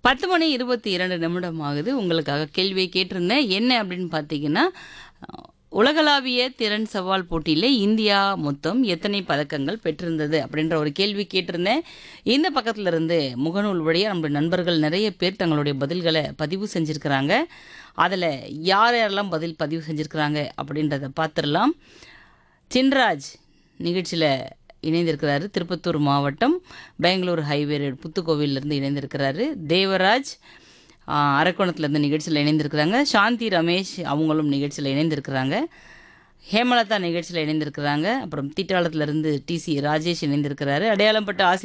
பத்து மணி இருபத்தி இரண்டு நிமிடம் ஆகுது உங்களுக்காக கேள்வியை கேட்டிருந்தேன் என்ன அப்படின்னு பார்த்தீங்கன்னா அஹ், உலகளாவிய திறன் சவால் போட்டியில் இந்தியா மொத்தம் எத்தனை பதக்கங்கள் பெற்றிருந்தது அப்படின்ற ஒரு கேள்வி கேட்டிருந்தேன் இந்த பக்கத்துல இருந்து முகநூல் வழியாக நம்ம நண்பர்கள் நிறைய பேர் தங்களுடைய பதில்களை பதிவு செஞ்சுருக்கிறாங்க அதில் யார் யாரெல்லாம் பதில் பதிவு செஞ்சுருக்கிறாங்க அப்படின்றத பார்த்துடலாம் சின்ராஜ் நிகழ்ச்சியில் இணைந்திருக்கிறாரு திருப்பத்தூர் மாவட்டம் பெங்களூர் ஹைவே ரோடு புத்துக்கோவிலிருந்து இணைந்திருக்கிறாரு தேவராஜ் ஆ, அரக்கோணத்துலேருந்து நிகழ்ச்சியில் இணைந்திருக்கிறாங்க சாந்தி ரமேஷ் அவங்களும் நிகழ்ச்சியில் இணைந்திருக்கிறாங்க ஹேமலதா நிகழ்ச்சியில் இணைந்திருக்கிறாங்க அப்புறம் தீட்டாளத்துலேருந்து டிசி ராஜேஷ் இணைந்திருக்கிறாரு அடையாளம்பட்ட ஆசி